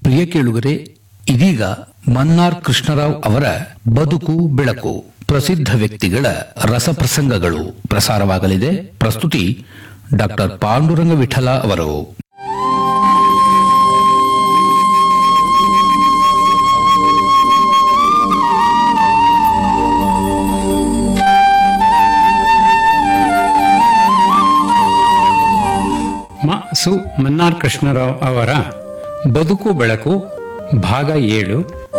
ಪ್ರಿಯ ಕೇಳುಗರೆ ಇದೀಗ ಮನ್ನಾರ್ ಕೃಷ್ಣರಾವ್ ಅವರ ಬದುಕು ಬೆಳಕು ಪ್ರಸಿದ್ಧ ವ್ಯಕ್ತಿಗಳ ರಸಪ್ರಸಂಗಗಳು ಪ್ರಸಾರವಾಗಲಿದೆ ಪ್ರಸ್ತುತಿ ಡಾಕ್ಟರ್ ಪಾಂಡುರಂಗ ವಿಠಲ ಅವರು ಮ ಸು ಮನ್ನಾರ್ ಕೃಷ್ಣರಾವ್ ಅವರ ಬದುಕು ಬೆಳಕು ಭಾಗ ಏಳು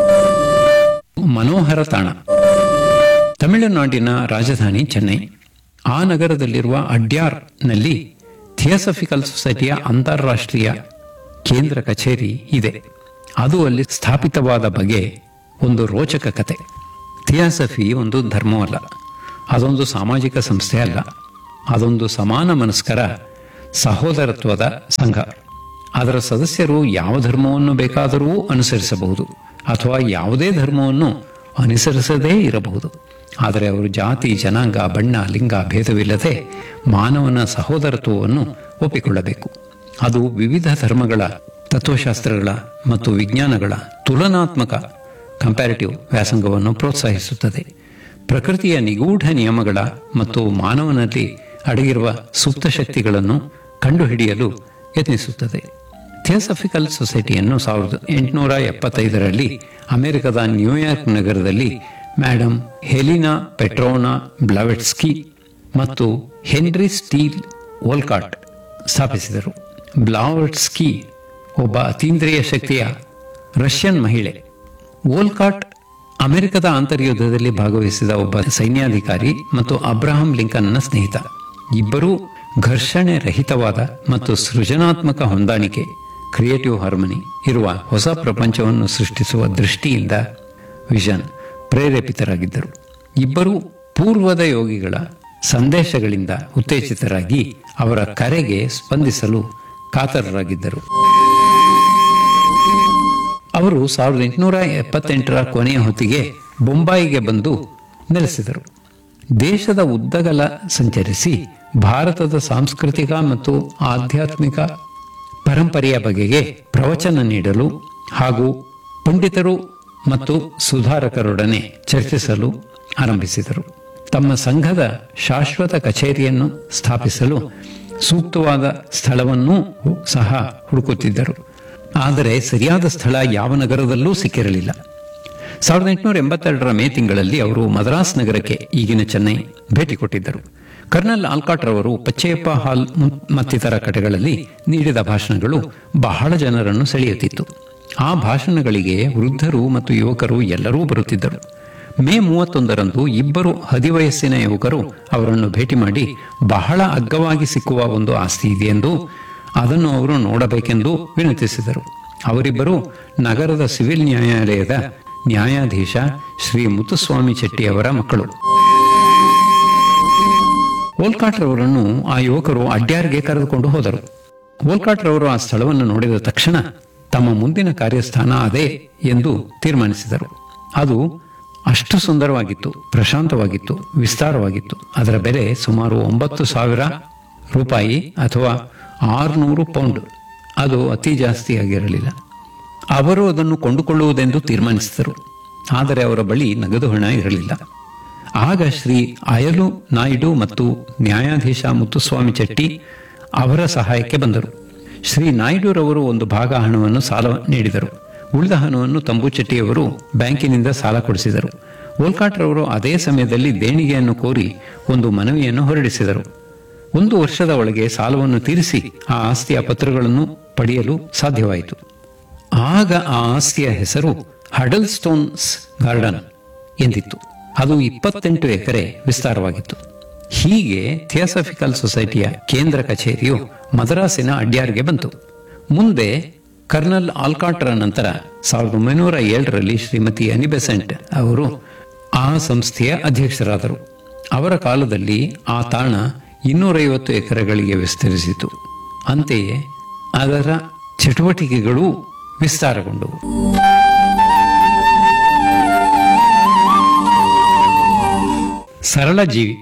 ಮನೋಹರ ತಾಣ ತಮಿಳುನಾಡಿನ ರಾಜಧಾನಿ ಚೆನ್ನೈ ಆ ನಗರದಲ್ಲಿರುವ ಅಡ್ಯಾರ್ನಲ್ಲಿ ಥಿಯೋಸಫಿಕಲ್ ಸೊಸೈಟಿಯ ಅಂತಾರಾಷ್ಟ್ರೀಯ ಕೇಂದ್ರ ಕಚೇರಿ ಇದೆ ಅದು ಅಲ್ಲಿ ಸ್ಥಾಪಿತವಾದ ಬಗೆ ಒಂದು ರೋಚಕ ಕತೆ ಥಿಯಾಸಫಿ ಒಂದು ಧರ್ಮವಲ್ಲ ಅದೊಂದು ಸಾಮಾಜಿಕ ಸಂಸ್ಥೆ ಅಲ್ಲ ಅದೊಂದು ಸಮಾನ ಮನಸ್ಕರ ಸಹೋದರತ್ವದ ಸಂಘ ಅದರ ಸದಸ್ಯರು ಯಾವ ಧರ್ಮವನ್ನು ಬೇಕಾದರೂ ಅನುಸರಿಸಬಹುದು ಅಥವಾ ಯಾವುದೇ ಧರ್ಮವನ್ನು ಅನುಸರಿಸದೇ ಇರಬಹುದು ಆದರೆ ಅವರು ಜಾತಿ ಜನಾಂಗ ಬಣ್ಣ ಲಿಂಗ ಭೇದವಿಲ್ಲದೆ ಮಾನವನ ಸಹೋದರತ್ವವನ್ನು ಒಪ್ಪಿಕೊಳ್ಳಬೇಕು ಅದು ವಿವಿಧ ಧರ್ಮಗಳ ತತ್ವಶಾಸ್ತ್ರಗಳ ಮತ್ತು ವಿಜ್ಞಾನಗಳ ತುಲನಾತ್ಮಕ ಕಂಪ್ಯಾರಿಟಿವ್ ವ್ಯಾಸಂಗವನ್ನು ಪ್ರೋತ್ಸಾಹಿಸುತ್ತದೆ ಪ್ರಕೃತಿಯ ನಿಗೂಢ ನಿಯಮಗಳ ಮತ್ತು ಮಾನವನಲ್ಲಿ ಅಡಗಿರುವ ಸುಪ್ತ ಶಕ್ತಿಗಳನ್ನು ಕಂಡುಹಿಡಿಯಲು ಯತ್ನಿಸುತ್ತದೆ ಥಿಯೋಸಫಿಕಲ್ ಸೊಸೈಟಿಯನ್ನು ಸಾವಿರದ ಎಂಟುನೂರ ಎಪ್ಪತ್ತೈದರಲ್ಲಿ ಅಮೆರಿಕದ ನ್ಯೂಯಾರ್ಕ್ ನಗರದಲ್ಲಿ ಮ್ಯಾಡಮ್ ಹೆಲಿನಾ ಪೆಟ್ರೋನಾ ಬ್ಲವೆಟ್ಸ್ಕಿ ಮತ್ತು ಹೆನ್ರಿ ಸ್ಟೀಲ್ ವೋಲ್ಕಾಟ್ ಸ್ಥಾಪಿಸಿದರು ಬ್ಲಾವಟ್ಸ್ಕಿ ಒಬ್ಬ ಅತೀಂದ್ರಿಯ ಶಕ್ತಿಯ ರಷ್ಯನ್ ಮಹಿಳೆ ವೋಲ್ಕಾಟ್ ಅಮೆರಿಕದ ಆಂತರ್ಯುದ್ಧದಲ್ಲಿ ಭಾಗವಹಿಸಿದ ಒಬ್ಬ ಸೈನ್ಯಾಧಿಕಾರಿ ಮತ್ತು ಅಬ್ರಹಾಂ ಲಿಂಕನ್ನ ಸ್ನೇಹಿತ ಇಬ್ಬರೂ ಘರ್ಷಣೆ ರಹಿತವಾದ ಮತ್ತು ಸೃಜನಾತ್ಮಕ ಹೊಂದಾಣಿಕೆ ಕ್ರಿಯೇಟಿವ್ ಹಾರ್ಮನಿ ಇರುವ ಹೊಸ ಪ್ರಪಂಚವನ್ನು ಸೃಷ್ಟಿಸುವ ದೃಷ್ಟಿಯಿಂದ ವಿಷನ್ ಪ್ರೇರೇಪಿತರಾಗಿದ್ದರು ಇಬ್ಬರೂ ಪೂರ್ವದ ಯೋಗಿಗಳ ಸಂದೇಶಗಳಿಂದ ಉತ್ತೇಜಿತರಾಗಿ ಅವರ ಕರೆಗೆ ಸ್ಪಂದಿಸಲು ಕಾತರರಾಗಿದ್ದರು ಅವರು ಸಾವಿರದ ಎಂಟುನೂರ ಎಪ್ಪತ್ತೆಂಟರ ಕೊನೆಯ ಹೊತ್ತಿಗೆ ಬೊಂಬಾಯಿಗೆ ಬಂದು ನೆಲೆಸಿದರು ದೇಶದ ಉದ್ದಗಲ ಸಂಚರಿಸಿ ಭಾರತದ ಸಾಂಸ್ಕೃತಿಕ ಮತ್ತು ಆಧ್ಯಾತ್ಮಿಕ ಪರಂಪರೆಯ ಬಗೆಗೆ ಪ್ರವಚನ ನೀಡಲು ಹಾಗೂ ಪಂಡಿತರು ಮತ್ತು ಸುಧಾರಕರೊಡನೆ ಚರ್ಚಿಸಲು ಆರಂಭಿಸಿದರು ತಮ್ಮ ಸಂಘದ ಶಾಶ್ವತ ಕಚೇರಿಯನ್ನು ಸ್ಥಾಪಿಸಲು ಸೂಕ್ತವಾದ ಸ್ಥಳವನ್ನೂ ಸಹ ಹುಡುಕುತ್ತಿದ್ದರು ಆದರೆ ಸರಿಯಾದ ಸ್ಥಳ ಯಾವ ನಗರದಲ್ಲೂ ಸಿಕ್ಕಿರಲಿಲ್ಲ ಸಾವಿರದ ಎಂಟುನೂರ ಎಂಬತ್ತೆರಡರ ಮೇ ತಿಂಗಳಲ್ಲಿ ಅವರು ಮದ್ರಾಸ್ ನಗರಕ್ಕೆ ಈಗಿನ ಚೆನ್ನೈ ಭೇಟಿ ಕೊಟ್ಟಿದ್ದರು ಕರ್ನಲ್ ಆಲ್ಕಾಟ್ ರವರು ಪಚ್ಚೆಯಪ್ಪ ಹಾಲ್ ಮತ್ತಿತರ ಕಡೆಗಳಲ್ಲಿ ನೀಡಿದ ಭಾಷಣಗಳು ಬಹಳ ಜನರನ್ನು ಸೆಳೆಯುತ್ತಿತ್ತು ಆ ಭಾಷಣಗಳಿಗೆ ವೃದ್ಧರು ಮತ್ತು ಯುವಕರು ಎಲ್ಲರೂ ಬರುತ್ತಿದ್ದರು ಮೇ ಮೂವತ್ತೊಂದರಂದು ಇಬ್ಬರು ಹದಿವಯಸ್ಸಿನ ಯುವಕರು ಅವರನ್ನು ಭೇಟಿ ಮಾಡಿ ಬಹಳ ಅಗ್ಗವಾಗಿ ಸಿಕ್ಕುವ ಒಂದು ಆಸ್ತಿ ಇದೆಯೆಂದು ಅದನ್ನು ಅವರು ನೋಡಬೇಕೆಂದು ವಿನಂತಿಸಿದರು ಅವರಿಬ್ಬರು ನಗರದ ಸಿವಿಲ್ ನ್ಯಾಯಾಲಯದ ನ್ಯಾಯಾಧೀಶ ಶ್ರೀ ಮುತ್ತುಸ್ವಾಮಿ ಚೆಟ್ಟಿಯವರ ಮಕ್ಕಳು ಓಲ್ಕಾಟ್ ರವರನ್ನು ಆ ಯುವಕರು ಅಡ್ಯಾರ್ಗೆ ಕರೆದುಕೊಂಡು ಹೋದರು ಓಲ್ಕಾಟ್ ರವರು ಆ ಸ್ಥಳವನ್ನು ನೋಡಿದ ತಕ್ಷಣ ತಮ್ಮ ಮುಂದಿನ ಕಾರ್ಯಸ್ಥಾನ ಅದೇ ಎಂದು ತೀರ್ಮಾನಿಸಿದರು ಅದು ಅಷ್ಟು ಸುಂದರವಾಗಿತ್ತು ಪ್ರಶಾಂತವಾಗಿತ್ತು ವಿಸ್ತಾರವಾಗಿತ್ತು ಅದರ ಬೆಲೆ ಸುಮಾರು ಒಂಬತ್ತು ಸಾವಿರ ರೂಪಾಯಿ ಅಥವಾ ಆರುನೂರು ಪೌಂಡ್ ಅದು ಅತಿ ಜಾಸ್ತಿ ಆಗಿರಲಿಲ್ಲ ಅವರು ಅದನ್ನು ಕೊಂಡುಕೊಳ್ಳುವುದೆಂದು ತೀರ್ಮಾನಿಸಿದರು ಆದರೆ ಅವರ ಬಳಿ ನಗದು ಹಣ ಇರಲಿಲ್ಲ ಆಗ ಶ್ರೀ ಅಯಲು ನಾಯ್ಡು ಮತ್ತು ನ್ಯಾಯಾಧೀಶ ಮುತ್ತುಸ್ವಾಮಿ ಚೆಟ್ಟಿ ಅವರ ಸಹಾಯಕ್ಕೆ ಬಂದರು ಶ್ರೀ ನಾಯ್ಡುರವರು ಒಂದು ಭಾಗ ಹಣವನ್ನು ಸಾಲ ನೀಡಿದರು ಉಳಿದ ಹಣವನ್ನು ತಂಬುಚೆಟ್ಟಿಯವರು ಬ್ಯಾಂಕಿನಿಂದ ಸಾಲ ಕೊಡಿಸಿದರು ಓಲ್ಕಾಟ್ ರವರು ಅದೇ ಸಮಯದಲ್ಲಿ ದೇಣಿಗೆಯನ್ನು ಕೋರಿ ಒಂದು ಮನವಿಯನ್ನು ಹೊರಡಿಸಿದರು ಒಂದು ವರ್ಷದ ಒಳಗೆ ಸಾಲವನ್ನು ತೀರಿಸಿ ಆ ಆಸ್ತಿಯ ಪತ್ರಗಳನ್ನು ಪಡೆಯಲು ಸಾಧ್ಯವಾಯಿತು ಆಗ ಆ ಆಸ್ತಿಯ ಹೆಸರು ಹಡಲ್ ಸ್ಟೋನ್ಸ್ ಗಾರ್ಡನ್ ಎಂದಿತ್ತು ಅದು ಇಪ್ಪತ್ತೆಂಟು ಎಕರೆ ವಿಸ್ತಾರವಾಗಿತ್ತು ಹೀಗೆ ಥಿಯೋಸಫಿಕಲ್ ಸೊಸೈಟಿಯ ಕೇಂದ್ರ ಕಚೇರಿಯು ಮದ್ರಾಸಿನ ಅಡ್ಯಾರ್ಗೆ ಬಂತು ಮುಂದೆ ಕರ್ನಲ್ ಆಲ್ಕಾಟ್ರ ನಂತರ ಸಾವಿರದ ಒಂಬೈನೂರ ಏಳರಲ್ಲಿ ಶ್ರೀಮತಿ ಅನಿಬೆಸೆಂಟ್ ಅವರು ಆ ಸಂಸ್ಥೆಯ ಅಧ್ಯಕ್ಷರಾದರು ಅವರ ಕಾಲದಲ್ಲಿ ಆ ತಾಣ ಇನ್ನೂರೈವತ್ತು ಎಕರೆಗಳಿಗೆ ವಿಸ್ತರಿಸಿತು ಅಂತೆಯೇ ಅದರ ಚಟುವಟಿಕೆಗಳು ವಿಸ್ತಾರಗೊಂಡವು ಸರಳ ಜೀವಿ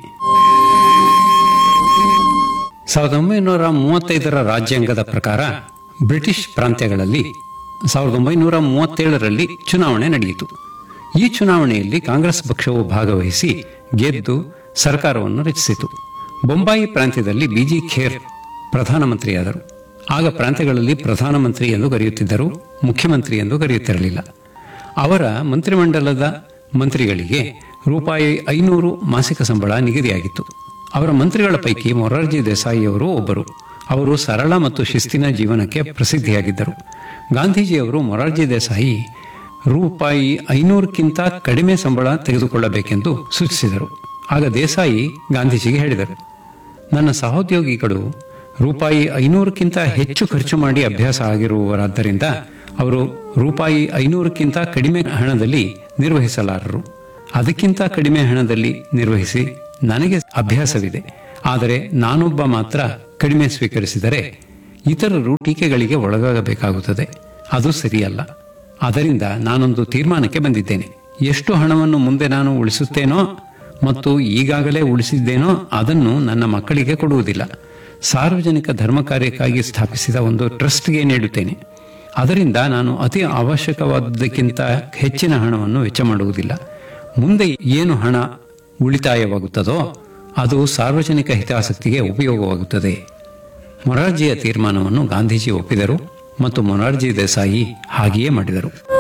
ಸಾವಿರದ ಒಂಬೈನೂರ ಮೂವತ್ತೈದರ ರಾಜ್ಯಾಂಗದ ಪ್ರಕಾರ ಬ್ರಿಟಿಷ್ ಪ್ರಾಂತ್ಯಗಳಲ್ಲಿ ಸಾವಿರದ ಒಂಬೈನೂರ ಮೂವತ್ತೇಳರಲ್ಲಿ ಚುನಾವಣೆ ನಡೆಯಿತು ಈ ಚುನಾವಣೆಯಲ್ಲಿ ಕಾಂಗ್ರೆಸ್ ಪಕ್ಷವು ಭಾಗವಹಿಸಿ ಗೆದ್ದು ಸರ್ಕಾರವನ್ನು ರಚಿಸಿತು ಬೊಂಬಾಯಿ ಪ್ರಾಂತ್ಯದಲ್ಲಿ ಬಿಜಿ ಖೇರ್ ಪ್ರಧಾನಮಂತ್ರಿಯಾದರು ಆಗ ಪ್ರಾಂತ್ಯಗಳಲ್ಲಿ ಪ್ರಧಾನಮಂತ್ರಿ ಎಂದು ಕರೆಯುತ್ತಿದ್ದರು ಮುಖ್ಯಮಂತ್ರಿ ಎಂದು ಕರೆಯುತ್ತಿರಲಿಲ್ಲ ಅವರ ಮಂತ್ರಿಮಂಡಲದ ಮಂತ್ರಿಗಳಿಗೆ ರೂಪಾಯಿ ಐನೂರು ಮಾಸಿಕ ಸಂಬಳ ನಿಗದಿಯಾಗಿತ್ತು ಅವರ ಮಂತ್ರಿಗಳ ಪೈಕಿ ಮೊರಾರ್ಜಿ ದೇಸಾಯಿಯವರು ಒಬ್ಬರು ಅವರು ಸರಳ ಮತ್ತು ಶಿಸ್ತಿನ ಜೀವನಕ್ಕೆ ಪ್ರಸಿದ್ಧಿಯಾಗಿದ್ದರು ಗಾಂಧೀಜಿಯವರು ಮೊರಾರ್ಜಿ ದೇಸಾಯಿ ರೂಪಾಯಿ ಐನೂರಕ್ಕಿಂತ ಕಡಿಮೆ ಸಂಬಳ ತೆಗೆದುಕೊಳ್ಳಬೇಕೆಂದು ಸೂಚಿಸಿದರು ಆಗ ದೇಸಾಯಿ ಗಾಂಧೀಜಿಗೆ ಹೇಳಿದರು ನನ್ನ ಸಹೋದ್ಯೋಗಿಗಳು ರೂಪಾಯಿ ಐನೂರಕ್ಕಿಂತ ಹೆಚ್ಚು ಖರ್ಚು ಮಾಡಿ ಅಭ್ಯಾಸ ಆಗಿರುವವರಾದ್ದರಿಂದ ಅವರು ರೂಪಾಯಿ ಐನೂರಕ್ಕಿಂತ ಕಡಿಮೆ ಹಣದಲ್ಲಿ ನಿರ್ವಹಿಸಲಾರರು ಅದಕ್ಕಿಂತ ಕಡಿಮೆ ಹಣದಲ್ಲಿ ನಿರ್ವಹಿಸಿ ನನಗೆ ಅಭ್ಯಾಸವಿದೆ ಆದರೆ ನಾನೊಬ್ಬ ಮಾತ್ರ ಕಡಿಮೆ ಸ್ವೀಕರಿಸಿದರೆ ಇತರರು ಟೀಕೆಗಳಿಗೆ ಒಳಗಾಗಬೇಕಾಗುತ್ತದೆ ಅದು ಸರಿಯಲ್ಲ ಅದರಿಂದ ನಾನೊಂದು ತೀರ್ಮಾನಕ್ಕೆ ಬಂದಿದ್ದೇನೆ ಎಷ್ಟು ಹಣವನ್ನು ಮುಂದೆ ನಾನು ಉಳಿಸುತ್ತೇನೋ ಮತ್ತು ಈಗಾಗಲೇ ಉಳಿಸಿದ್ದೇನೋ ಅದನ್ನು ನನ್ನ ಮಕ್ಕಳಿಗೆ ಕೊಡುವುದಿಲ್ಲ ಸಾರ್ವಜನಿಕ ಧರ್ಮ ಕಾರ್ಯಕ್ಕಾಗಿ ಸ್ಥಾಪಿಸಿದ ಒಂದು ಟ್ರಸ್ಟ್ಗೆ ನೀಡುತ್ತೇನೆ ಅದರಿಂದ ನಾನು ಅತಿ ಅವಶ್ಯಕವಾದಕ್ಕಿಂತ ಹೆಚ್ಚಿನ ಹಣವನ್ನು ವೆಚ್ಚ ಮಾಡುವುದಿಲ್ಲ ಮುಂದೆ ಏನು ಹಣ ಉಳಿತಾಯವಾಗುತ್ತದೋ ಅದು ಸಾರ್ವಜನಿಕ ಹಿತಾಸಕ್ತಿಗೆ ಉಪಯೋಗವಾಗುತ್ತದೆ ಮೊರಾರ್ಜಿಯ ತೀರ್ಮಾನವನ್ನು ಗಾಂಧೀಜಿ ಒಪ್ಪಿದರು ಮತ್ತು ಮೊರಾರ್ಜಿ ದೇಸಾಯಿ ಹಾಗೆಯೇ ಮಾಡಿದರು